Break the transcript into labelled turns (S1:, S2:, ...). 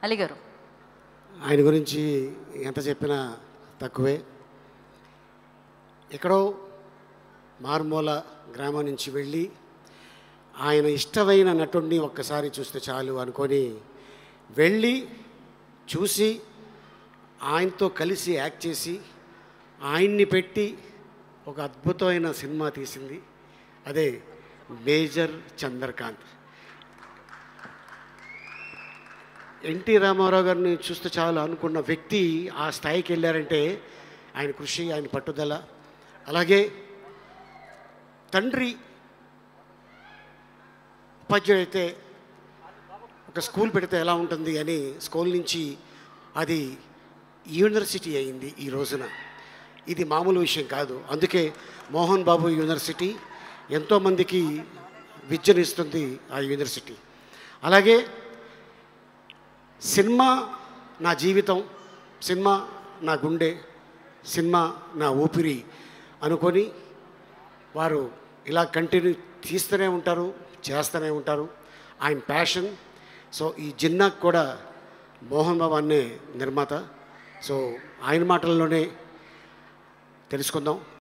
S1: అలీ గారు
S2: ఆయన గురించి ఎంత చెప్పినా తక్కువే ఎక్కడో మారుమూల గ్రామం నుంచి వెళ్ళి ఆయన ఇష్టమైన నటుడిని ఒక్కసారి చూస్తే చాలు అనుకొని వెళ్ళి చూసి ఆయనతో కలిసి యాక్ట్ చేసి ఆయన్ని పెట్టి ఒక అద్భుతమైన సినిమా తీసింది అదే మేజర్ చంద్రకాంత్ ఎన్టీ రామారావు గారిని చూస్తే చాలు అనుకున్న వ్యక్తి ఆ స్థాయికి వెళ్ళారంటే ఆయన కృషి ఆయన పట్టుదల అలాగే తండ్రి ఉపాధ్యాయుడు అయితే ఒక స్కూల్ పెడితే ఎలా ఉంటుంది అని స్కూల్ నుంచి అది యూనివర్సిటీ అయింది ఈ రోజున ఇది మామూలు విషయం కాదు అందుకే మోహన్ బాబు యూనివర్సిటీ ఎంతోమందికి విద్యనిస్తుంది ఆ యూనివర్సిటీ అలాగే సినిమా నా జీవితం సినిమా నా గుండె సినిమా నా ఊపిరి అనుకొని వారు ఇలా కంటిన్యూ తీస్తూనే ఉంటారు చేస్తూనే ఉంటారు ఆయన ప్యాషన్ సో ఈ జిన్నాకు కూడా మోహన్ బాబు అనే నిర్మాత సో ఆయన మాటల్లోనే తెలుసుకుందాం